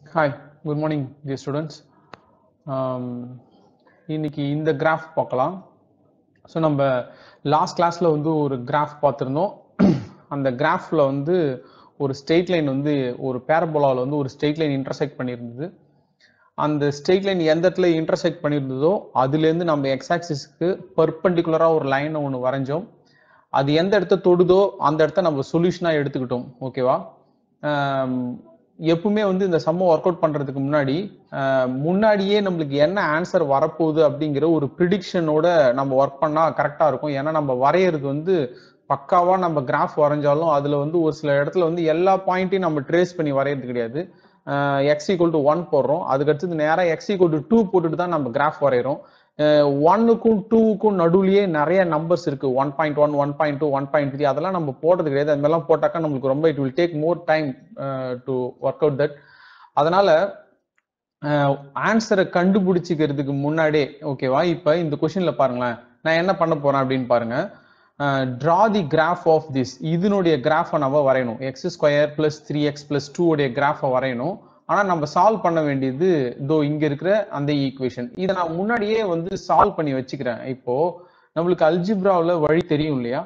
hi good morning dear students இன்னைக்கு இந்த graph பார்க்கலாம் ஸோ நம்ம லாஸ்ட் கிளாஸில் வந்து ஒரு கிராஃப் பார்த்துருந்தோம் அந்த கிராஃபில் வந்து ஒரு ஸ்ட்ரெயிட் லைன் வந்து ஒரு பேரபோலாவில் வந்து ஒரு ஸ்ட்ரெயிட் லைன் இன்டர்செக்ட் பண்ணியிருந்தது அந்த ஸ்ட்ரெயிட் லைன் எந்த இடத்துல இன்டர்செக்ட் பண்ணியிருந்ததோ அதுலேருந்து நம்ம எக்ஸ் ஆக்சிஸ்க்கு பர்பண்டிகுலராக ஒரு லைனை ஒன்று வரைஞ்சோம் அது எந்த இடத்த தொடுதோ அந்த இடத்த நம்ம சொல்யூஷனாக எடுத்துக்கிட்டோம் ஓகேவா எப்பவுமே வந்து இந்த சம்ம ஒர்க் அவுட் பண்றதுக்கு முன்னாடி ஆஹ் முன்னாடியே நம்மளுக்கு என்ன ஆன்சர் வரப்போகுது அப்படிங்கிற ஒரு ப்ரிடிக்ஷனோட நம்ம ஒர்க் பண்ணா கரெக்டா இருக்கும் ஏன்னா நம்ம வரையறது வந்து பக்காவா நம்ம கிராஃப் வரைஞ்சாலும் அதுல வந்து ஒரு சில இடத்துல வந்து எல்லா பாயிண்ட்டையும் நம்ம ட்ரேஸ் பண்ணி வரையறது கிடையாது எக்ஸ் ஈக்குவல் டு ஒன் போடுறோம் அதுக்கு அடுத்தது நேராக எக்ஸ் ஈக்குவல் டு டூ போட்டுட்டு தான் நம்ம கிராஃப் வரைகிறோம் ஒன்னுக்கும் டூவுக்கும் நடுவுலயே நிறைய நம்பர்ஸ் இருக்கு one point one one point two one point three அதெல்லாம் நம்ம போடுறது கிடையாது அது மாதிரிலாம் போட்டாக்கா நம்மளுக்கு ரொம்ப it will take more time to work out that அதனால ஆன்சரை கண்டுபிடிச்சிக்கிறதுக்கு முன்னாடியே ஓகேவா இப்போ இந்த கொஷின்ல பாருங்களேன் நான் என்ன பண்ண போறேன் அப்படின்னு பாருங்க draw the graph of this இதனுடைய கிராஃபை நம்ம வரையணும் x square plus three x plus two உடைய கிராஃபை வரையணும் ஆனா நம்ம சால்வ் பண்ண வேண்டியது இதோ இங்க இருக்கிற அந்த ஈக்குவேஷன் இதை நான் முன்னாடியே வந்து சால்வ் பண்ணி வச்சுக்கிறேன் இப்போ நம்மளுக்கு அல்ஜிப்ராவில் வழி தெரியும் இல்லையா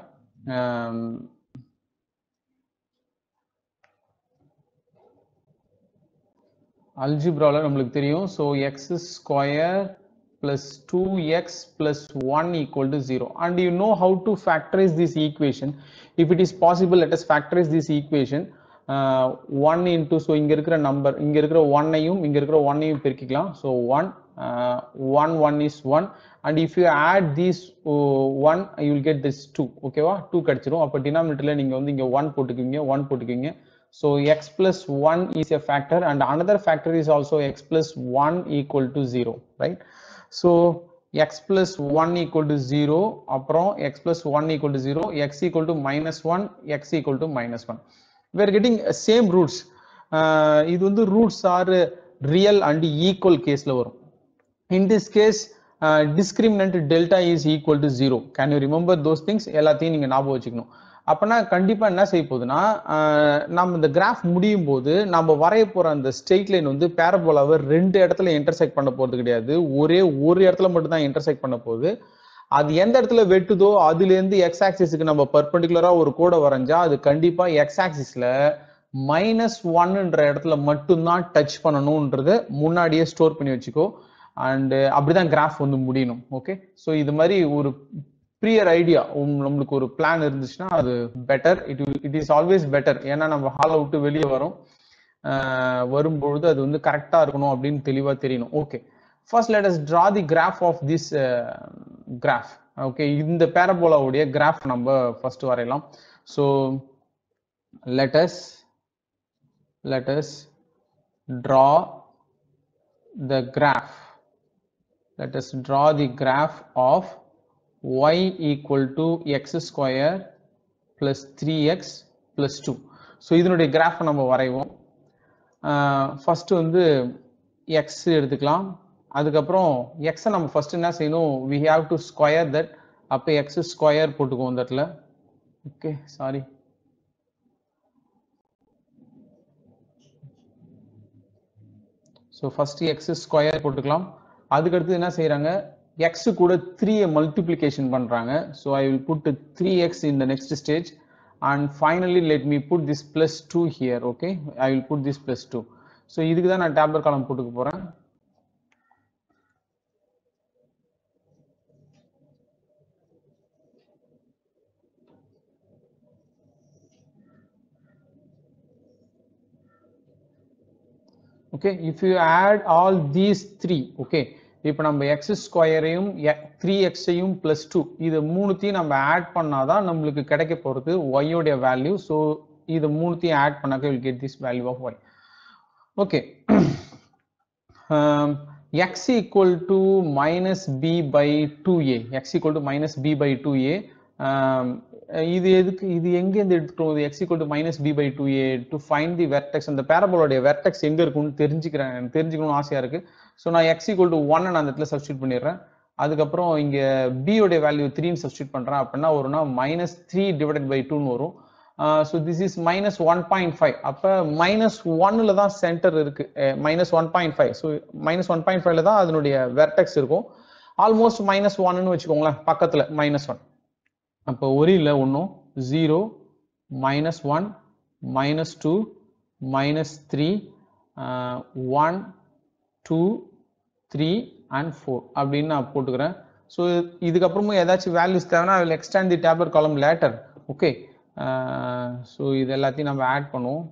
அல்ஜிப்ராவில் நம்மளுக்கு தெரியும் so x square plus 2x plus 1 equal to 0 and you know how to factorize this equation if it is possible let us factorize this equation uh, 1 into so இங்க இருக்கிற நம்பர் இங்க இருக்கிற 1 ஐயும் இங்க இருக்கிற 1 ஐயும் பெருக்கிக்கலாம் so 1 uh, 1 1 is 1 and if you add these uh, 1 you will get this 2 ஓகேவா 2 கிடைச்சிரும் அப்ப டினாமினேட்டர்ல நீங்க வந்து இங்க 1 போட்டுக்குவீங்க 1 போட்டுக்குவீங்க so x plus 1 is a factor and another factor is also x plus 1 equal to 0 right so x plus 1 equal to 0 அப்புறம் x plus 1 equal to 0 x equal to minus 1 x equal to minus 1 we are getting same roots uh, இது வந்து roots are real and equal caseல வரும் in this case uh, discriminant delta is equal to 0 can you remember those things எல்லாத்தையும் நீங்க ஞாபகம் வச்சுக்கணும் அப்பனா கண்டிப்பா என்ன செய்ய போகுதுன்னா நம்ம இந்த கிராஃப் முடியும் போது நம்ம வரைய போற அந்த ஸ்ட்ரெயிட் லைன் வந்து பேரபோலாவை ரெண்டு இடத்துல இன்டர்செக்ட் பண்ண போறது கிடையாது ஒரே ஒரு இடத்துல மட்டும் தான் இன்டர்செக்ட் பண்ண போகுது அது எந்த இடத்துல வெட்டுதோ அதுல இருந்து எக்ஸ் ஆக்சிஸ்க்கு நம்ம பர்பண்டிகுலரா ஒரு கோடை வரைஞ்சா அது கண்டிப்பா எக்ஸ் ஆக்சிஸ்ல மைனஸ் ஒன்னுன்ற இடத்துல மட்டும்தான் டச் பண்ணணும்ன்றத முன்னாடியே ஸ்டோர் பண்ணி வச்சுக்கோ அண்ட் அப்படிதான் கிராஃப் வந்து முடியணும் ஓகே ஸோ இது மாதிரி ஒரு ப்ரியர் ஐடியா நம்மளுக்கு ஒரு பிளான் இருந்துச்சுன்னா அது better it it is always better ஏன்னா நம்ம ஹாலை விட்டு வெளியே வரோம் வரும்பொழுது அது வந்து கரெக்டா இருக்கணும் அப்படின்னு தெளிவா தெரியணும் okay first let us draw the graph of this graph okay இந்த பேரபோலாவுடைய கிராஃப் நம்ம ஃபர்ஸ்ட் வரையலாம் so let's let's draw the graph let us draw the graph of y equal to x square plus 3x plus 2 so இதனுடைய graph நம்ம வரைவோம் first வந்து X எடுத்துக்கலாம் அதுக்கப்புறம் எக்ஸை நம்ம ஃபர்ஸ்ட் என்ன செய்யணும் we have to square that அப்போ எக்ஸ் ஸ்கொயர் போட்டுக்குவோம் இந்த இடத்துல okay sorry so first x square போட்டுக்கலாம் அதுக்கடுத்து என்ன செய்யறாங்க எக்ஸ் கூட த்ரீயை மல்டிப்ளிகேஷன் பண்றாங்க so I will put three x in the next stage and finally let me put this plus two here okay I will put this plus two so இதுக்கு தான் நான் டேப்லெட் காலம் போட்டுக்க போறேன் okay if you add all these three okay இப்போ நம்ம x ஸ்கொயரையும் three எக்ஸையும் plus two இது மூணுத்தையும் நம்ம ஆட் பண்ணாதான் நம்மளுக்கு கிடைக்க போகிறது ஒய்யோடைய வேல்யூ ஸோ இது மூணுத்தையும் ஆட் பண்ணாக்க will get this value of y okay x equal to minus b by two a x equal to minus b by two a இது எதுக்கு இது எங்கேருந்து எடுத்துட்டோம் இது x equal to minus b by two a to find the vertex அந்த பேரபோலோடைய vertex எங்க இருக்கும்னு தெரிஞ்சுக்கிறேன் தெரிஞ்சுக்கணும்னு ஆசையா இருக்கு ஸோ நான் எக்ஸ் ஈக்குவல் டு ஒன் நான் அந்த இடத்துல சப்ஸ்டியூட் பண்ணிடுறேன் அதுக்கப்புறம் இங்க b உடைய வேல்யூ த்ரீன்னு சப்ஸ்டியூட் பண்றேன் அப்படின்னா வரும்னா மைனஸ் த்ரீ டிவைடட் பை டூன்னு வரும் so this is minus one point five அப்போ மைனஸ் ஒன்னில் தான் சென்டர் இருக்கு minus one point five so minus one point ஃபைவ்ல தான் அதனுடைய வெர்டெக்ஸ் இருக்கும் ஆல்மோஸ்ட் மைனஸ் ஒன்னு வச்சுக்கோங்களேன் பக்கத்தில் மைனஸ் ஒன் அப்போ ஒரு இல்லை ஒன்றும் zero minus one minus two minus three one two three and four அப்படின்னு நான் போட்டுக்கிறேன் ஸோ இதுக்கப்புறமும் ஏதாச்சும் வேல்யூஸ் தேவைன்னா I will extend the table column later okay so இது எல்லாத்தையும் நம்ம ஆட் பண்ணுவோம்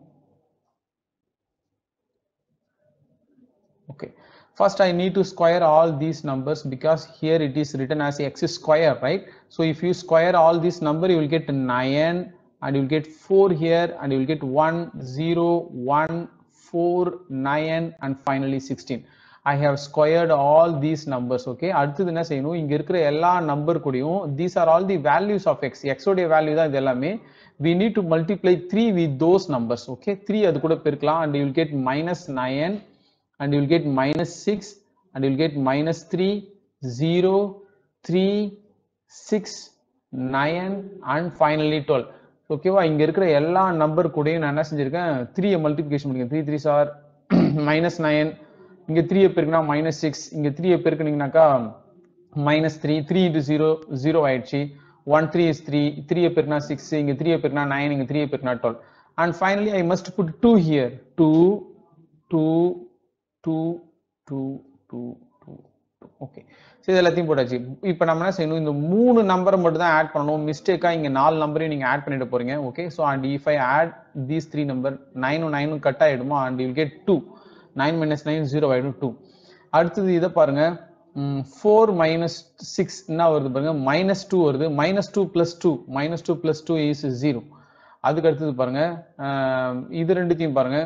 okay first i need to square all these numbers because here it is written as x square right so if you square all this number you will get 9 and you will get 4 here and you will get 1 0 1 4 9 and finally 16 I have squared all these numbers okay அடுத்தது என்ன செய்யணும் இங்க இருக்கிற எல்லா number கூடயும் these are all the values of x x உடைய value தான் இது எல்லாமே we need to multiply 3 with those numbers okay 3 அது கூட பெருக்கலாம் and you will get minus 9 and you will get minus 6 and you will get minus 3 0 3 6 9 and finally 12 ஓகேவா இங்க இருக்கிற எல்லா நம்பர் கூடயும் நான் என்ன செஞ்சிருக்கேன் த்ரீ மல்டிபிகேஷன் பண்ணிருக்கேன் த்ரீ த்ரீ சார் மைனஸ் நைன் இங்க த்ரீ பெருக்குனா மைனஸ் சிக்ஸ் இங்க த்ரீ பெருக்குனீங்கனாக்கா minus three three into zero zero ஆயிடுச்சு one three is three three பெருக்குனா சிக்ஸ் இங்க த்ரீ பெருக்குனா நைன் இங்க த்ரீ பெருக்குனா twelve and finally I must put two here two two two two two two okay சரி இது எல்லாத்தையும் போட்டாச்சு இப்போ நம்ம என்ன செய்யணும் இந்த மூணு நம்பரை மட்டும் தான் ஆட் பண்ணணும் மிஸ்டேக்கா இங்க நாலு நம்பரையும் நீங்க ஆட் பண்ணிட்டு போறீங்க okay so and if I add these three number நைனும் நைனும் கட் ஆயிடுமா and you get two nine minus nine zero ஆயிடும் டூ அடுத்தது இதை பாருங்க ஃபோர் மைனஸ் சிக்ஸ் என்ன வருது பாருங்க மைனஸ் டூ வருது minus two plus two minus two plus two is zero அதுக்கு அடுத்தது பாருங்க இது ரெண்டுத்தையும் பாருங்க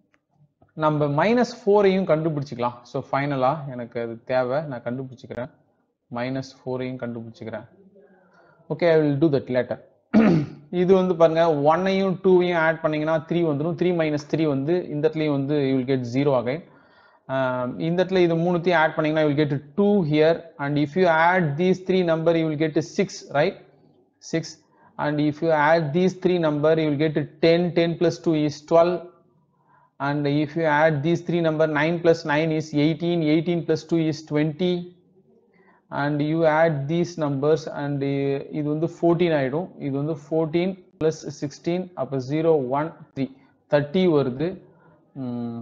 நம்ம மைனஸ் ஃபோரையும் கண்டுபிடிச்சிக்கலாம் ஸோ ஃபைனலாக எனக்கு அது தேவை நான் கண்டுபிடிச்சிக்கிறேன் மைனஸ் ஃபோரையும் கண்டுபிடிச்சிக்கிறேன் okay I will do that later இது வந்து பாருங்க ஒன்னையும் டூவையும் ஆட் பண்ணீங்கன்னா த்ரீ வந்துடும் த்ரீ மைனஸ் த்ரீ வந்து இந்த இடத்துலையும் வந்து you will get zero again இந்த இடத்துல இது மூணுத்தையும் ஆட் பண்ணீங்கன்னா you will get two here and if you add these three number you will get six right six and if you add these three number you will get ten ten plus two is twelve and if you add these three number 9 plus 9 is 18 18 plus 2 is 20 and you add these numbers and uh, இது வந்து 14 ஆயிடும் இது வந்து 14 plus 16 அப்ப 0 1 3 30 வருது உம்,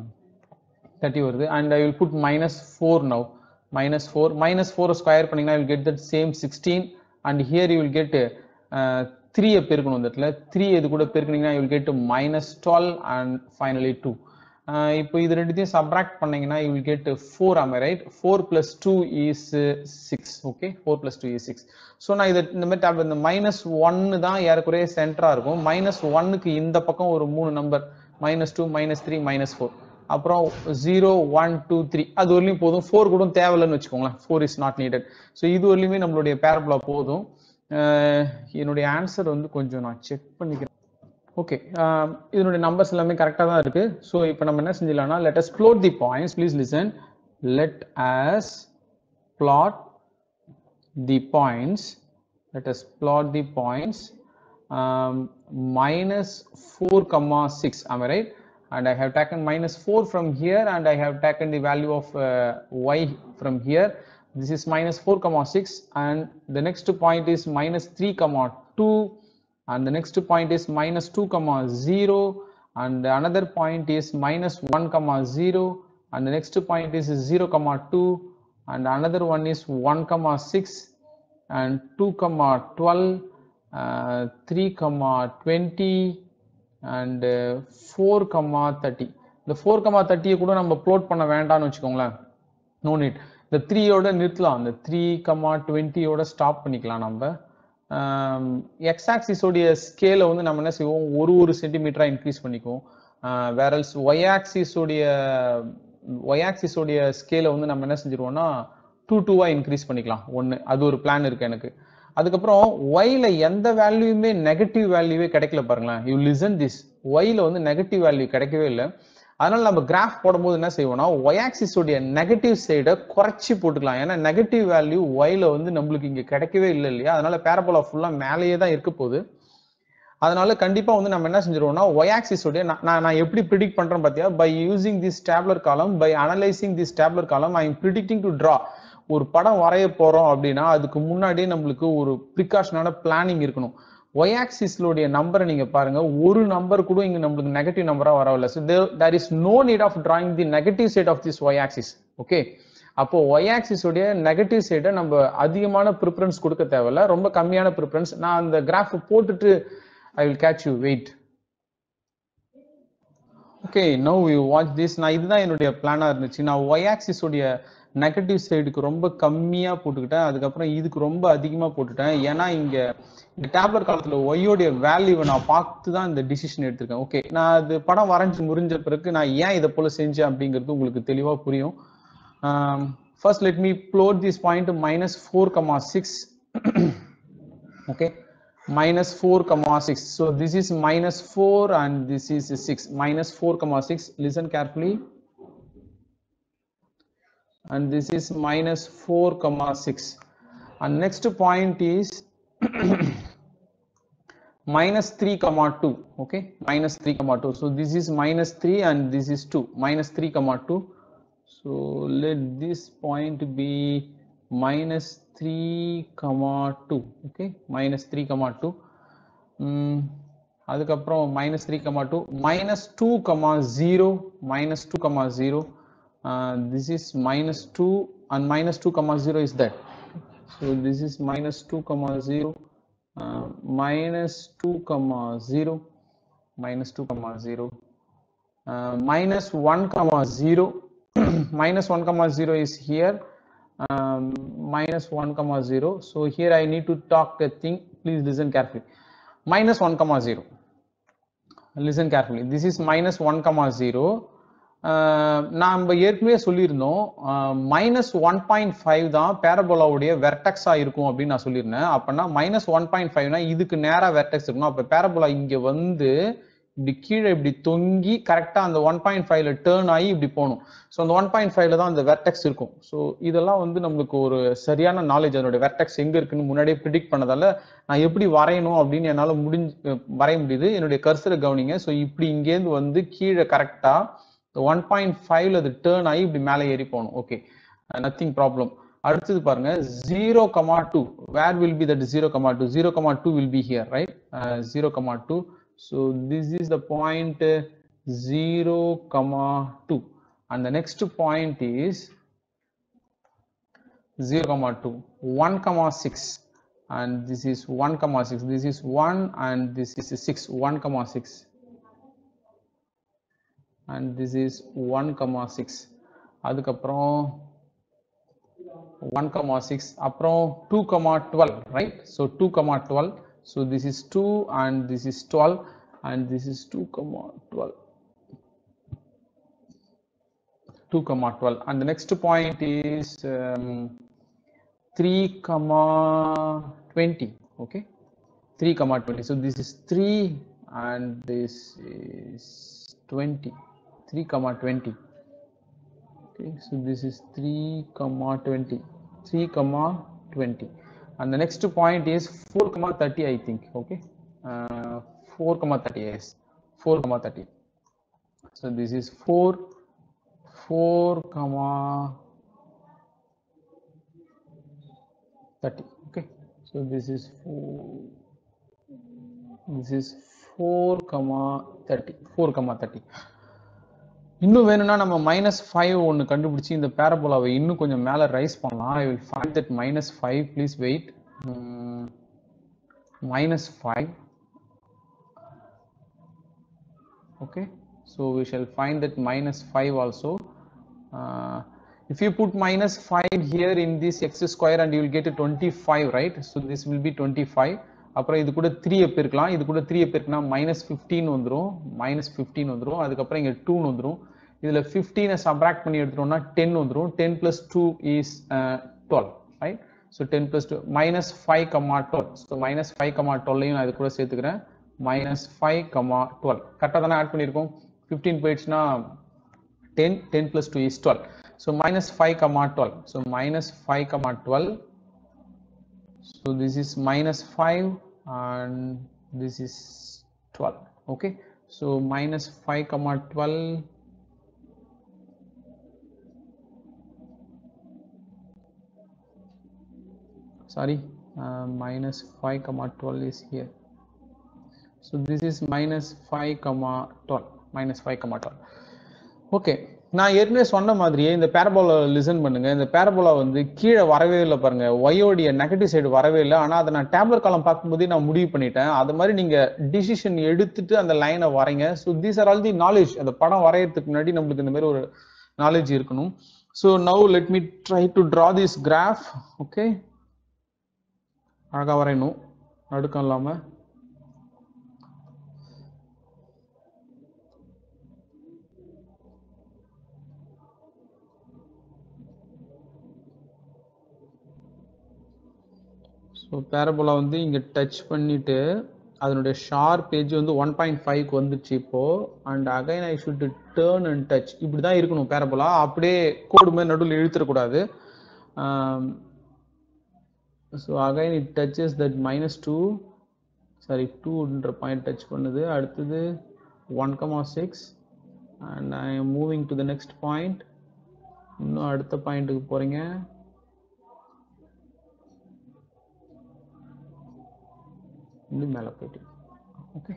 30 வருது and I will put minus 4 now minus 4 minus 4 square பண்ணீங்கன்னா you will get that same 16 and here you will get uh, 3 பெருக்கணும் இந்த இடத்துல 3 இது கூட பெருக்கினீங்கன்னா you will get minus 12 and finally 2 uh, இப்போ இது ரெண்டுத்தையும் சப்ராக்ட் பண்ணீங்கன்னா you will get 4 am I right 4 plus 2 is uh, 6 okay 4 plus 2 is 6 so நான் இதை இந்த மாதிரி tab இந்த மைனஸ் ஒன்னு தான் ஏறக்குறைய சென்டரா இருக்கும் மைனஸ் ஒன்னுக்கு இந்த பக்கம் ஒரு மூணு number minus two minus three minus four அப்புறம் ஜீரோ ஒன் டூ த்ரீ அது வரலையும் போதும் ஃபோர் கூட தேவையில்லைன்னு வச்சுக்கோங்களேன் four is not needed so இது வரலையுமே நம்மளுடைய பேரபுலா போதும் அஹ் என்னுடைய ஆன்சர் வந்து கொஞ்சம் நான் செக் பண்ணிக்கிறேன் ஓகே இதனுடைய நம்பர்ஸ் எல்லாமே கரெக்டாக தான் இருக்கு ஸோ இப்போ நம்ம என்ன செஞ்சிடலாம்னா let us plot the points please listen let us plot the points let us plot the points um, minus 4 comma 6 am i right and i have taken minus 4 from here and i have taken the value of uh, y from here this is minus 4 comma 6 and the next point is minus 3 comma 2 and the next point is minus 2 comma 0 and another point is minus 1 comma 0 and the next point is 0 comma 2 and another one is 1 comma 6 and 2 comma 12 uh, 3 comma 20 and uh, 4 comma 30 இந்த 4 comma 30 கூட நம்ம ப்ளோட் பண்ண வேண்டாம்னு வச்சுக்கோங்களேன் no need இந்த த்ரீயோட நிறுத்தலாம் இந்த த்ரீ கமா டுவெண்ட்டியோட ஸ்டாப் பண்ணிக்கலாம் நம்ம எக்ஸ் ஆக்சிஸோடைய ஸ்கேலை வந்து நம்ம என்ன செய்வோம் ஒரு ஒரு சென்டிமீட்டரா இன்க்ரீஸ் பண்ணிக்குவோம் வேரல்ஸ் ஒய் ஆக்சிஸோடைய ஒய் ஆக்சிஸோடைய ஸ்கேலை வந்து நம்ம என்ன செஞ்சிருவோம்னா டூ டூவா இன்க்ரீஸ் பண்ணிக்கலாம் ஒன்று அது ஒரு பிளான் இருக்கு எனக்கு அதுக்கப்புறம் ஒய்ல எந்த வேல்யூமே நெகட்டிவ் வேல்யூவே கிடைக்கல பாருங்களேன் யூ லிசன் திஸ் ஒய்ல வந்து நெகட்டிவ் வேல்யூ கிடைக்கவே இல்லை அதனால நம்ம கிராஃப் போடும்போது என்ன செய்வோம்னா ஒய் ஆக்சிஸோடைய நெகட்டிவ் சைடை குறைச்சி போட்டுக்கலாம் ஏன்னா நெகட்டிவ் வேல்யூ ஒய்ல வந்து நம்மளுக்கு இங்க கிடைக்கவே இல்லை இல்லையா அதனால பேரபோலா ஃபுல்லா மேலேயே தான் இருக்க போகுது அதனால கண்டிப்பா வந்து நம்ம என்ன செஞ்சிருவோம்னா ஒய் ஆக்சிஸ் உடைய நான் நான் நான் எப்படி ப்ரிடிக்ட் பண்றேன் பாத்தியா பை யூசிங் திஸ் டேப்லர் காலம் by analysing this table column I am predicting to draw ஒரு படம் வரைய போறோம் அப்படின்னா அதுக்கு முன்னாடியே நம்மளுக்கு ஒரு ப்ரிகாஷனான பிளானிங் இருக்கணும் ஒய் ஆக்சிஸ்லோடைய நம்பரை நீங்க பாருங்க ஒரு நம்பர் கூட இங்க நம்மளுக்கு நெகட்டிவ் நம்பரா வரவில்லை so there is no need of drawing the negative side of this y axis okay அப்போ ஒய் ஆக்சிஸ் உடைய நெகட்டிவ் சைடை நம்ம அதிகமான ப்ரிஃபரன்ஸ் கொடுக்க தேவையில்ல ரொம்ப கம்மியான ப்ரிஃபரன்ஸ் நான் அந்த கிராஃப் போட்டுட்டு I will catch you wait okay no you watch this நான் இதுதான் என்னுடைய பிளானா இருந்துச்சு நான் ஒய் ஆக்சிஸ் உடைய நெகட்டிவ் சைடுக்கு ரொம்ப கம்மியா போட்டுக்கிட்டேன் அதுக்கப்புறம் இதுக்கு ரொம்ப அதிகமா போட்டுட்டேன் ஏன்னா இங்க இந்த டேப்லெட் காலத்துல ஒய்யோடைய வேல்யூவை நான் பார்த்து தான் இந்த டிசிஷன் எடுத்திருக்கேன் ஓகே நான் அது படம் வரைஞ்சு முறிஞ்ச பிறகு நான் ஏன் இதை போல செஞ்சேன் அப்படிங்கிறது உங்களுக்கு தெளிவா புரியும் first let me plot this point minus four comma six okay minus 4 comma 6 so this is minus 4 and this is 6 minus 4 comma 6 listen carefully and this is minus 4 comma 6 and next point is minus 3 comma 2 okay minus 3 comma 2 so this is minus 3 and this is 2 minus 3 comma 2 so let this point be minus 3 comma 2 okay minus 3 comma 2 ம், அதுக்கப்புறம் minus 3 comma 2 minus 2 comma 0 minus 2 comma 0 uh, this is minus 2 and minus 2 comma 0 is that so this is minus 2 comma 0 uh, minus 2 comma 0 minus 2 comma 0 uh, minus 1 comma 0 minus 1 comma 0 is here um, minus 1 comma 0 so here i need to talk a thing please listen carefully minus 1 comma 0 listen carefully this is minus 1 comma 0 ஆஹ் நாம ஏற்கனவே சொல்லியிருந்தோம் minus one point five தான் பேரபோலாவுடைய வெர்டெக்ஸா இருக்கும் அப்படின்னு நான் சொல்லியிருந்தேன் அப்பனா minus one point ஃபைவ்னா இதுக்கு நேரா வெர்டெக்ஸ் இருக்கணும் அப்ப பேரபோலா இங்க வந்து இப்படி கீழே இப்படி தொங்கி கரெக்டா அந்த ஒன் பாயிண்ட் ஃபைவ்ல டேர்ன் ஆகி இப்படி போகணும் ஸோ அந்த ஒன் பாயிண்ட் ஃபைவ்ல தான் அந்த வெர்டெக்ஸ் இருக்கும் ஸோ இதெல்லாம் வந்து நம்மளுக்கு ஒரு சரியான நாலேஜ் அதனுடைய வெர்டெக்ஸ் எங்க இருக்குன்னு முன்னாடியே ப்ரிடிக்ட் பண்ணதால நான் எப்படி வரையணும் அப்படின்னு என்னால முடிஞ்சு வரைய முடியுது என்னுடைய கர்சரை கவனிங்க ஸோ இப்படி இங்கேருந்து வந்து கீழே கரெக்டா ஒன் பாயிண்ட் ஃபைவ்ல அது டேர்ன் ஆகி இப்படி மேலே ஏறி போகணும் ஓகே நத்திங் ப்ராப்ளம் அடுத்தது பாருங்க zero comma two where will be that zero comma two zero comma two will be here right zero comma two so this is the point zero comma two and the next point is 0 comma 2 1 comma 6 and this is 1 comma 6 this is 1 and this is 6 1 comma 6 and this is 1 comma 6 அதுக்கப்புறம் 1 comma 6 அப்புறம் 2 comma 12 right so 2 comma 12 so this is 2 and this is 12 and this is 2 comma 12 2 comma 12 and the next point is um, 3 comma 20 okay 3 comma 20 so this is 3 and this is 20 3 comma 20 okay so this is 3 comma 20 3 comma 20 and the next point is 4 comma 30 i think okay uh, 4 comma 30 yes 4 comma 30 so this is 4 4 comma 30 okay so this is 4 this is 4 comma 30 4 comma 30 இன்னும் வேணும்னா நம்ம minus five ஒன்று கண்டுபிடிச்சி இந்த பேரபோலாவை இன்னும் கொஞ்சம் மேலே raise பண்ணலாம் I will find that minus five please wait minus five okay so we shall find that minus 5 also uh, if you put minus 5 here in this x square and you will get a 25 right so this will be 25 அப்புறம் இது கூட three எப்போ இருக்கலாம் இது கூட three எப்போ இருக்குன்னா minus fifteen வந்துடும் மைனஸ் ஃபிஃப்டீன் வந்துடும் அதுக்கப்புறம் இங்கே டூன்னு வந்துடும் இதில் ஃபிஃப்டீனை சப்ராக்ட் பண்ணி எடுத்துட்டோம்னா டென் வந்துடும் ten plus two is twelve right so ten plus two minus five comma twelve so minus five comma டுவெல்லையும் நான் இது கூட சேர்த்துக்கிறேன் மைனஸ் ஃபைவ் கமா டுவெல் கரெக்டாக தானே ஆட் பண்ணியிருக்கோம் ஃபிஃப்டீன் போயிடுச்சுன்னா ten ten plus two is twelve so minus five comma twelve so minus five comma twelve so this is minus 5 and this is 12 okay so minus 5 comma 12 sorry uh, minus 5 comma 12 is here so this is minus 5 comma 12 minus 5 comma 12 okay நான் ஏற்கனவே சொன்ன மாதிரியே இந்த parabola listen பண்ணுங்க இந்த parabola வந்து கீழே வரவே இல்லை பாருங்க ஒயோடைய நெகட்டிவ் சைடு வரவே இல்லை ஆனால் அதை நான் டேப்லெட் காலம் பார்க்கும்போதே நான் முடிவு பண்ணிட்டேன் அது மாதிரி நீங்க டிசிஷன் எடுத்துட்டு அந்த லைனை வரைங்க so these are all the knowledge அந்த படம் வரையறதுக்கு முன்னாடி நம்மளுக்கு இந்த மாதிரி ஒரு நாலேஜ் இருக்கணும் so now let me try to draw this graph okay அழகா வரையணும் நடுக்கம் இல்லாமல் ஸோ பேரபோலா வந்து இங்கே டச் பண்ணிட்டு அதனுடைய ஷார்ப் பேஜ் வந்து ஒன் பாயிண்ட் ஃபைவ்க்கு வந்துச்சு இப்போ and again I should turn and touch இப்படி தான் இருக்கணும் பேரபோலா அப்படியே கோடு மாதிரி நடுவில் இழுத்துடக்கூடாது so again it touches that minus two sorry டூன்ற பாயிண்ட் டச் பண்ணுது அடுத்தது one comma six and I am moving to the next point இன்னும் அடுத்த பாயிண்ட்டுக்கு போகிறீங்க இன்னும் மேலே போயிட்டு okay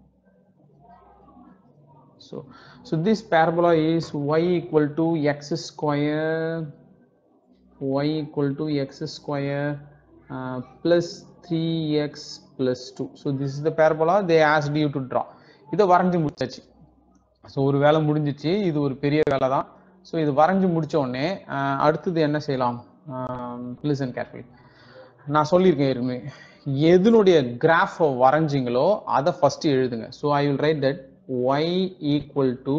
so so this parabola is y equal to x square y equal to x square uh, plus 3x plus 2 so this is the parabola they asked you to draw இதை வரைஞ்சு முடிச்சாச்சு ஸோ ஒரு வேலை முடிஞ்சிச்சு இது ஒரு பெரிய வேலை தான் ஸோ இது வரைஞ்சு முடிச்ச உடனே அஹ், அடுத்தது என்ன செய்யலாம் லிசன் கேர்ஃபுல்லி நான் சொல்லியிருக்கேன் ஏற்கனவே எதனுடைய கிராஃபை வரைஞ்சிங்களோ அதை ஃபர்ஸ்ட் எழுதுங்க so I will write that y equal to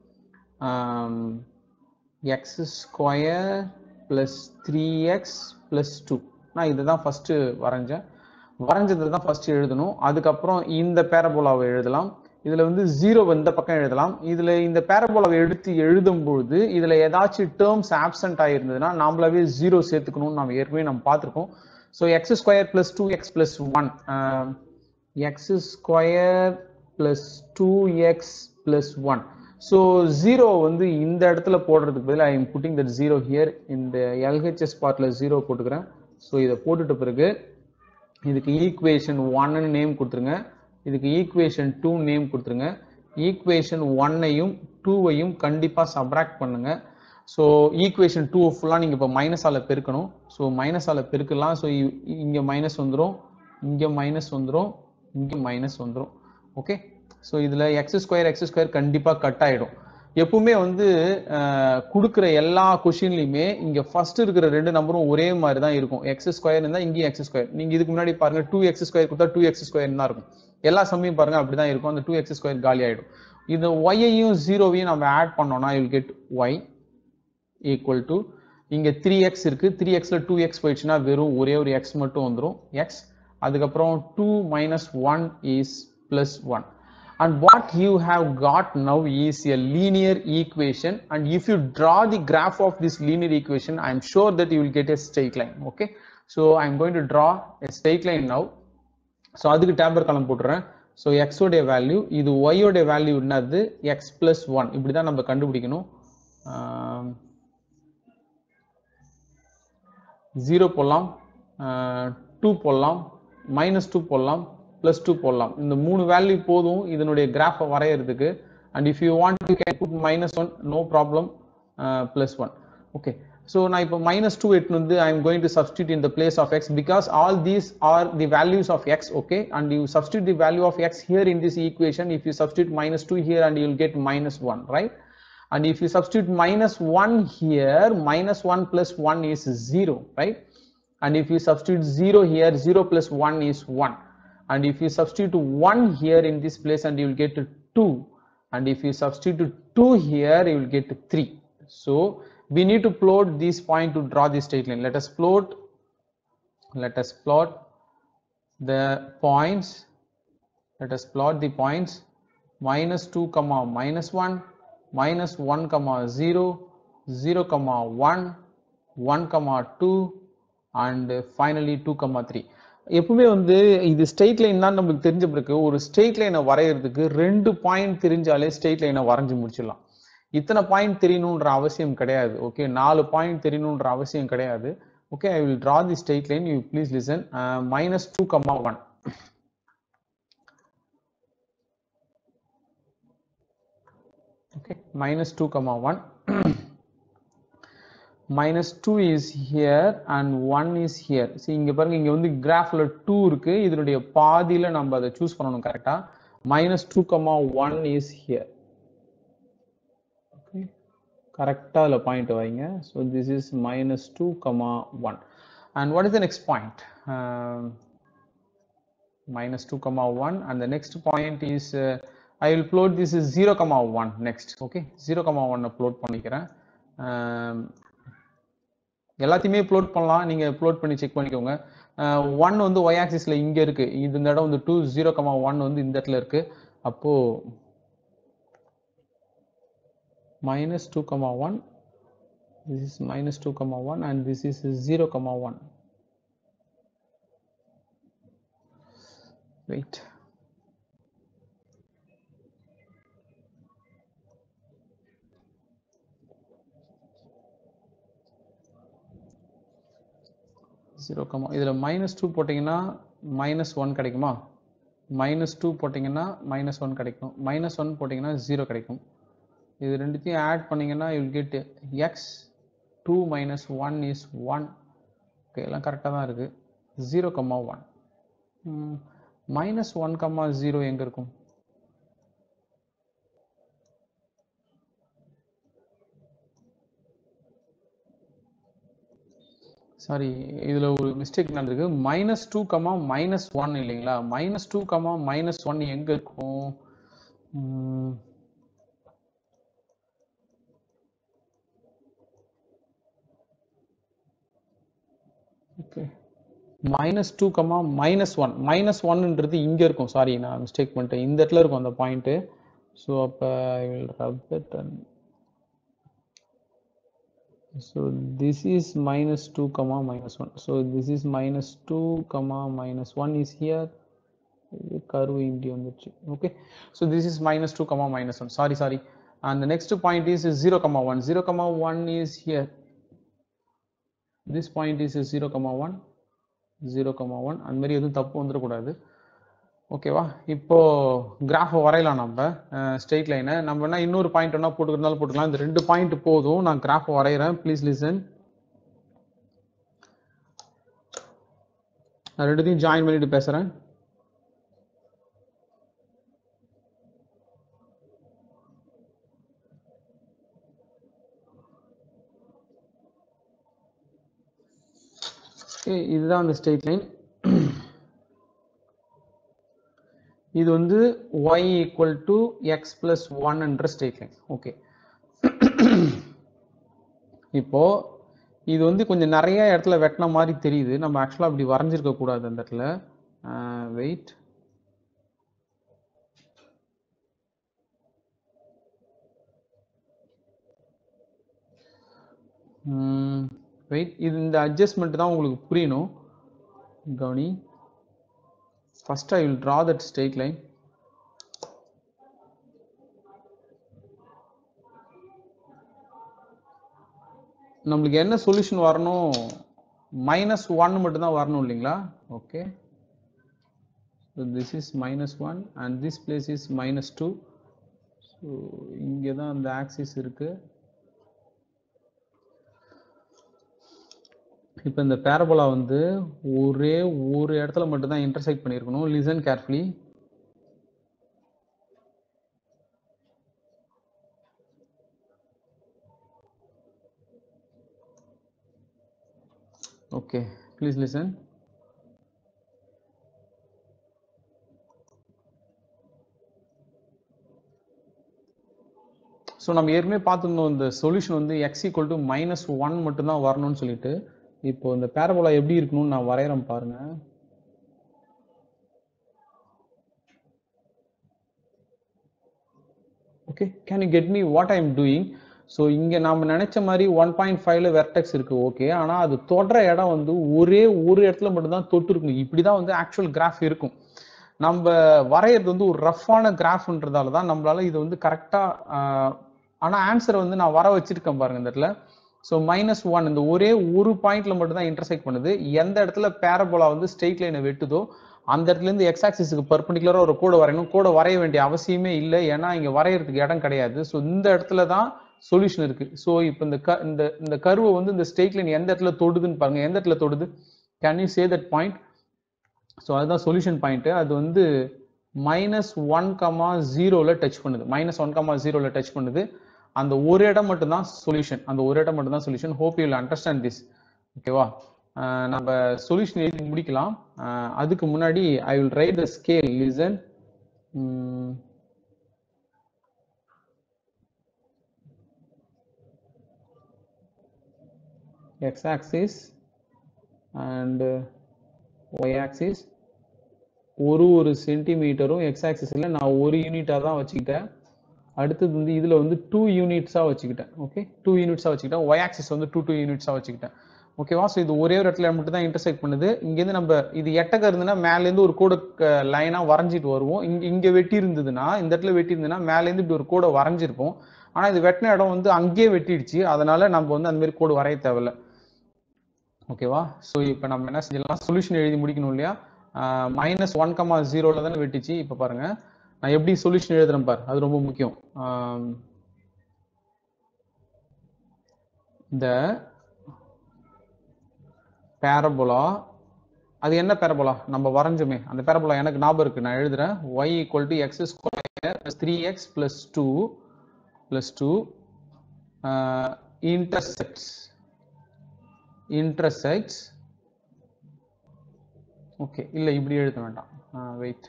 x square plus three x plus two நான் இதை தான் ஃபஸ்ட்டு வரைஞ்சேன் வரைஞ்சதை தான் ஃபர்ஸ்ட் எழுதணும் அதுக்கப்புறம் இந்த பேரபோலாவை எழுதலாம் இதுல வந்து ஜீரோ இந்த பக்கம் எழுதலாம் இதுல இந்த பேரபோலாவை எடுத்து எழுதும்பொழுது இதுல ஏதாச்சும் டேர்ம்ஸ் ஆப்சென்ட் ஆயிருந்ததுன்னா நாமளாவே ஜீரோ சேர்த்துக்கணும்னு நம்ம ஏற்கனவே நம்ம பார்த்துருக்கோம் so x square plus two x plus one x square plus two x plus one so zero வந்து இந்த இடத்துல போடுறதுக்கு பதில் I am putting that zero here இந்த எல்ஹெச்எஸ் பார்ட்ல ஜீரோ போட்டுக்கிறேன் ஸோ இதை போட்டுட்ட பிறகு இதுக்கு ஈக்குவேஷன் ஒன்னு நேம் கொடுத்துருங்க இதுக்கு ஈக்குவேஷன் டூ நேம் கொடுத்துருங்க ஈக்குவேஷன் ஒன்னையும் டூவையும் கண்டிப்பாக சப்ராக்ட் பண்ணுங்க ஸோ ஈக்குவேஷன் டூ ஃபுல்லாக நீங்கள் இப்போ மைனஸால் பெருக்கணும் ஸோ மைனஸால் பெருக்கலாம் ஸோ இங்கே மைனஸ் வந்துடும் இங்கே மைனஸ் வந்துடும் இங்கே மைனஸ் வந்துடும் ஓகே ஸோ இதில் எக்ஸ் ஸ்கொயர் எக்ஸ் ஸ்கொயர் கண்டிப்பாக கட் ஆகிடும் எப்பவுமே வந்து அஹ், கொடுக்குற எல்லா கொஷின்லையுமே இங்க ஃபர்ஸ்ட் இருக்கிற ரெண்டு நம்பரும் ஒரே மாதிரி தான் இருக்கும் எக்ஸ் ஸ்கொயர் இருந்தா இங்கேயும் எக்ஸ் ஸ்கொயர் நீங்க இதுக்கு முன்னாடி பாருங்க டூ எக்ஸ் ஸ்கொயர் கொடுத்தா டூ எக்ஸ் ஸ்கொயர் தான் இருக்கும் எல்லா சமயம் பாருங்க அப்படிதான் இருக்கும் அந்த டூ எக்ஸ் ஸ்கொயர் காலி ஆயிடும் இது ஒய்யையும் ஜீரோவையும் நம்ம ஆட் பண்ணோம்னா you'll get y equal to இங்க த்ரீ எக்ஸ் இருக்கு த்ரீ எக்ஸ்ல டூ எக்ஸ் போயிடுச்சுன்னா வெறும் ஒரே ஒரு எக்ஸ் மட்டும் வந்துடும் எக்ஸ் அதுக்கப்புறம் two minus one is plus one and what you have got now is a linear equation and if you draw the graph of this linear equation i'm sure that you will get a straight line okay so i'm going to draw a straight line now so அதுக்கு table column போட்டுறேன் so எக்ஸோடைய value இது ஒய்யோடைய value என்னது x plus one இப்படி தான் நம்ம கண்டுபிடிக்கணும் ஜீரோ போடலாம் டூ போடலாம் மைனஸ் டூ போடலாம் ப்ளஸ் டூ போடலாம் இந்த மூணு வேல்யூ போதும் இதனுடைய கிராஃபை வரையறதுக்கு and if you want you can put minus one no problem plus one okay so நான் இப்போ மைனஸ் டூ எட்டு வந்து I am going to substitute in the place of X because all these are the values of x okay and you substitute the value of x here in this equation if you substitute minus two here and you will get minus one right and if you substitute minus 1 here minus 1 plus 1 is 0 right and if you substitute 0 here 0 plus 1 is 1 and if you substitute 1 here in this place and you will get 2 and if you substitute 2 here you will get 3 so we need to plot this point to draw this straight line let us plot let us plot the points let us plot the points minus 2 comma minus 1 minus 1 comma 0 0 comma 1 1 comma 2 and finally 2 comma 3 எப்பவுமே வந்து இது straight line தான் நம்மளுக்கு தெரிஞ்ச பிறகு ஒரு straight லைனை வரையறதுக்கு ரெண்டு பாயிண்ட் தெரிஞ்சாலே ஸ்ட்ரெயிட் லைனை வரைஞ்சு முடிச்சிடலாம் இத்தனை பாயிண்ட் தெரியணுன்ற அவசியம் கிடையாது ஓகே நாலு பாயிண்ட் தெரியணுன்ற அவசியம் கிடையாது okay I will draw the straight line you please listen minus two comma one okay minus 2 comma 1 minus 2 is here and 1 is here see இங்க பாருங்க இங்க வந்து கிராஃப்ல 2 இருக்கு இதனுடைய பாதியில நம்ம அதை சூஸ் பண்ணணும் கரெக்டா minus 2 comma 1 is here okay கரெக்டா அதுல பாயிண்ட் வைங்க so this is minus 2 comma 1 and what is the next point um, minus 2 comma 1 and the next point is uh, I will plot this is 0 comma 1 next okay 0 comma 1 plot பண்ணிக்கிறேன் um, எல்லாத்தையுமே ப்ளோட் பண்ணலாம் நீங்க ப்ளோட் பண்ணி check பண்ணிக்கோங்க one வந்து Y ஆக்சிஸ்ல இங்க இருக்கு இது இந்த இடம் வந்து டூ ஜீரோ கமா ஒன் வந்து இந்த இடத்துல இருக்கு அப்போ minus two comma one this is minus 2 comma 1 and this is 0 comma 1 wait zero comma இதில் மைனஸ் டூ போட்டிங்கன்னா மைனஸ் ஒன் கிடைக்குமா மைனஸ் டூ போட்டிங்கன்னா மைனஸ் ஒன் கிடைக்கும் மைனஸ் ஒன் போட்டிங்கன்னா ஜீரோ கிடைக்கும் இது ரெண்டுத்தையும் ஆட் பண்ணிங்கன்னா you'll get x two minus one is one okay எல்லாம் கரெக்டாக தான் இருக்குது zero comma one minus one comma zero எங்கே இருக்கும் சாரி இதில் ஒரு மிஸ்டேக் நடந்திருக்கு minus two comma minus one இல்லைங்களா minus two comma minus one எங்கே இருக்கும் okay minus two comma minus one minus ஒன்ன்றது இங்கே இருக்கும் சாரி நான் மிஸ்டேக் பண்ணிட்டேன் இந்த இடத்துல இருக்கும் அந்த பாயிண்ட்டு ஸோ அப்போ I will rub that and so this is minus 2 comma minus 1 so this is minus 2 comma minus 1 is here இது கர்வு இப்படி வந்துச்சு okay so this is minus 2 comma minus 1 sorry sorry and the next point is 0 comma 1 0 comma 1 is here this point is 0 comma 1 0 comma 1 அந்த மாதிரி எதுவும் தப்பு வந்துடக்கூடாது ஓகேவா இப்போ கிராஃப் வரையலாம் நம்ம ஸ்ட்ரெயிட் லைனை நம்ம என்ன இன்னொரு பாயிண்ட் வேணா போட்டுக்கிறதாலும் போட்டுக்கலாம் இந்த ரெண்டு பாயிண்ட் போதும் நான் கிராஃப் வரைகிறேன் ப்ளீஸ் லிசன் நான் ரெண்டுத்தையும் ஜாயின் பண்ணிட்டு பேசுறேன் ஓகே இதுதான் அந்த ஸ்ட்ரெயிட் லைன் இது வந்து y equal to x plus one என்ற ஸ்ட்ரெயிட் லைன் ஓகே இப்போ இது வந்து கொஞ்சம் நிறைய இடத்துல வெட்டின மாதிரி தெரியுது நம்ம ஆக்சுவலாக அப்படி வரைஞ்சிருக்க கூடாது அந்த இடத்துல வெயிட் வெயிட் இது இந்த அட்ஜஸ்ட்மெண்ட் தான் உங்களுக்கு புரியணும் கவனி first I will draw that straight line நம்மளுக்கு என்ன சொல்யூஷன் வரணும் மைனஸ் ஒன் மட்டும் தான் வரணும் இல்லைங்களா okay this is minus one and this place is minus two so இங்கே தான் அந்த ஆக்சிஸ் இருக்கு இப்போ இந்த பேரபோலா வந்து ஒரே ஒரு இடத்துல மட்டும் தான் இன்டர்செக்ட் பண்ணியிருக்கணும் listen carefully okay please listen so நம்ம ஏற்கனவே பார்த்துருந்தோம் இந்த சொல்யூஷன் வந்து x equal to minus one மட்டும்தான் வரணும்னு சொல்லிட்டு இப்போ இந்த பேரபோலா எப்படி இருக்கணும்னு நான் வரையறேன் பாருங்க okay can you get me what i am doing so இங்க நாம நினைச்ச மாதிரி ஒன் பாயிண்ட் ஃபைவ்ல வெர்டெக்ஸ் இருக்கு ஓகே ஆனா அது தொடர இடம் வந்து ஒரே ஒரு இடத்துல மட்டும்தான் தொட்டு இருக்கும் இப்படிதான் வந்து ஆக்சுவல் கிராஃப் இருக்கும் நம்ம வரையறது வந்து ஒரு ரஃப்பான கிராஃப்ன்றதால தான் நம்மளால இது வந்து கரெக்டா ஆனா ஆன்சரை வந்து நான் வர வச்சிருக்கேன் பாருங்க இந்த இடத்துல ஸோ மைனஸ் ஒன் இந்த ஒரே ஒரு பாயிண்ட்ல மட்டும் தான் இன்டர்செக்ட் பண்ணுது எந்த இடத்துல பேரபோலா வந்து ஸ்ட்ரெயிட் லைனை வெட்டுதோ அந்த இடத்துல இருந்து எக்ஸ் ஆக்சிஸுக்கு பர்பண்டிகுலரா ஒரு கோடு வரையணும் கோடை வரைய வேண்டிய அவசியமே இல்லை ஏன்னா இங்க வரையறதுக்கு இடம் கிடையாது ஸோ இந்த இடத்துல தான் சொல்யூஷன் இருக்கு ஸோ இப்போ இந்த க இந்த இந்த கருவை வந்து இந்த ஸ்ட்ரெயிட் லைன் எந்த இடத்துல தொடுதுன்னு பாருங்க எந்த இடத்துல தொடுது can you say that point so அதுதான் சொல்யூஷன் பாயிண்ட் அது வந்து மைனஸ் ஒன் கமா ஜீரோவில் டச் பண்ணுது மைனஸ் ஒன் கமா ஜீரோவில் டச் பண்ணுது அந்த ஒரு இடம் மட்டும்தான் சொல்யூஷன் அந்த ஒரு இடம் மட்டும்தான் solution hope you understand this ஓகேவா நம்ம சொல்யூஷன் எழுதி முடிக்கலாம் அஹ் அதுக்கு முன்னாடி I will write the scale listen x axis and y axis ஒரு ஒரு சென்டிமீட்டரும் எக்ஸ் ஆக்சிஸில் நான் ஒரு யூனிட்டாக தான் வச்சுக்கிட்டேன் அடுத்தது வந்து இதில் வந்து டூ யூனிட்ஸாக வச்சுக்கிட்டேன் ஓகே டூ யூனிட்ஸாக வச்சுக்கிட்டேன் ஒய் ஆக்சிஸ் வந்து டூ டூ யூனிட்ஸாக வச்சுக்கிட்டேன் ஓகேவா ஸோ இது ஒரே ஒரு இடத்துல மட்டும் தான் இன்டர்செக்ட் பண்ணுது இங்கேருந்து நம்ம இது எட்டக்க இருந்ததுன்னா மேலேருந்து ஒரு கோடை லைனாக வரைஞ்சிட்டு வருவோம் இங்கே இங்கே வெட்டி இருந்ததுன்னா இந்த இடத்துல வெட்டி இருந்ததுன்னா மேலேருந்து இப்படி ஒரு கோடை வரைஞ்சிருப்போம் ஆனால் இது வெட்டின இடம் வந்து அங்கேயே வெட்டிடுச்சு அதனால நம்ம வந்து அந்த மாதிரி கோடு வரைய தேவையில்ல ஓகேவா ஸோ இப்போ நம்ம என்ன செஞ்சிடலாம் சொல்யூஷன் எழுதி முடிக்கணும் இல்லையா மைனஸ் ஒன் கமா ஜீரோல தானே வெட்டிச்சு இப்போ பாருங்க நான் எப்படி சொல்யூஷன் எழுதுறேன் பாரு அது ரொம்ப முக்கியம் இந்த பேரபோலா அது என்ன பேரபோலா நம்ம வரைஞ்சோமே அந்த பேரபோலா எனக்கு ஞாபகம் இருக்கு நான் எழுதுறேன் y equal to x square plus three x plus two plus two intersects intersects okay இல்ல இப்படி எழுத வேண்டாம் wait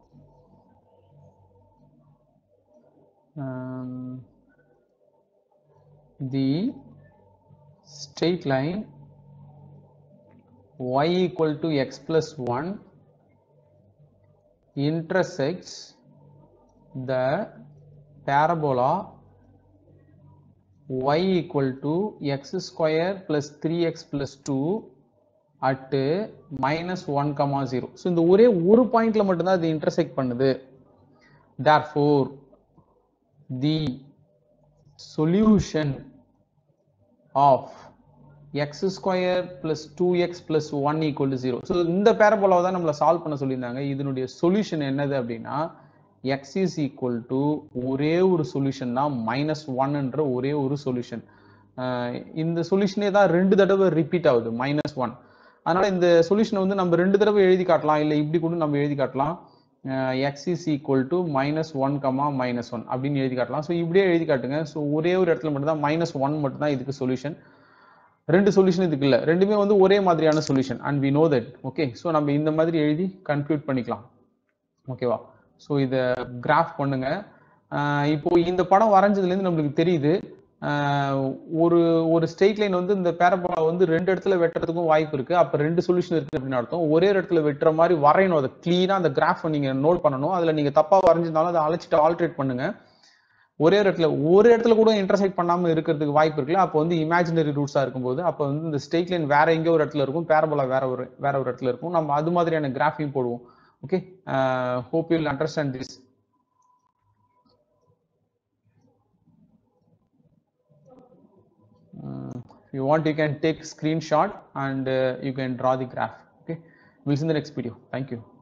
the straight line y equal to x plus 1 intersects the parabola y equal to x square plus 3x plus 2 at minus 1 comma 0 so இந்த ஒரே ஒரு பாயிண்ட்ல மட்டும்தான் இது intersect பண்ணுது therefore the solution of x square plus 2x plus 1 equal to 0 so இந்த பேரபோலாவை தான் நம்மள சால்வ் பண்ண சொல்லியிருந்தாங்க இதனுடைய சொல்யூஷன் என்னது அப்படின்னா x is equal to ஒரே ஒரு சொல்யூஷன் தான் மைனஸ் ஒன்ன்ற ஒரே ஒரு சொல்யூஷன் இந்த சொல்யூஷனே தான் ரெண்டு தடவை ரிப்பீட் ஆகுது மைனஸ் ஒன் அதனால இந்த சொல்யூஷனை வந்து நம்ம ரெண்டு தடவை எழுதி காட்டலாம் இல்லை இப்படி கூட நம்ம எழுதி காட்டலாம் x is equal to minus one comma minus one அப்படின்னு எழுதி காட்டலாம் ஸோ இப்படியே எழுதி காட்டுங்க ஸோ ஒரே ஒரு இடத்துல மட்டும் தான் மைனஸ் ஒன் மட்டும் தான் இதுக்கு சொல்யூஷன் ரெண்டு சொல்யூஷன் இதுக்கு இல்லை ரெண்டுமே வந்து ஒரே மாதிரியான solution and we know that okay so நம்ம இந்த மாதிரி எழுதி கன்க்ளூட் பண்ணிக்கலாம் ஓகேவா ஸோ இதை கிராஃப் பண்ணுங்க இப்போ இந்த படம் வரைஞ்சதுலேருந்து நம்மளுக்கு தெரியுது ஒரு ஒரு ஸ்ட்ரெயிட் லைன் வந்து இந்த பேரபோலா வந்து ரெண்டு இடத்துல வெட்டுறதுக்கும் வாய்ப்பு இருக்கு அப்ப ரெண்டு சொல்யூஷன் இருக்கு அப்படின்னு அர்த்தம் ஒரே இடத்துல வெட்டுற மாதிரி வரையணும் அதை கிளீனா அந்த கிராஃப் நீங்க நோட் பண்ணணும் அதுல நீங்க தப்பா வரைஞ்சிருந்தாலும் அதை அழைச்சிட்டு ஆல்ட்ரேட் பண்ணுங்க ஒரே இடத்துல ஒரு இடத்துல கூட இன்டர்செக்ட் பண்ணாம இருக்கிறதுக்கு வாய்ப்பு இருக்குல்ல அப்போ வந்து இமேஜினரி ரூட்ஸா இருக்கும்போது அப்போ வந்து இந்த ஸ்ட்ரெயிட் லைன் வேற எங்கேயோ ஒரு இடத்துல இருக்கும் பேரபோலா வேற ஒரு வேற ஒரு இடத்துல இருக்கும் நம்ம அது மாதிரியான கிராஃபையும் போடுவோம் okay uh, hope you'll understand this uh, if you want you can take screenshot and uh, you can draw the graph okay we'll see in the next video thank you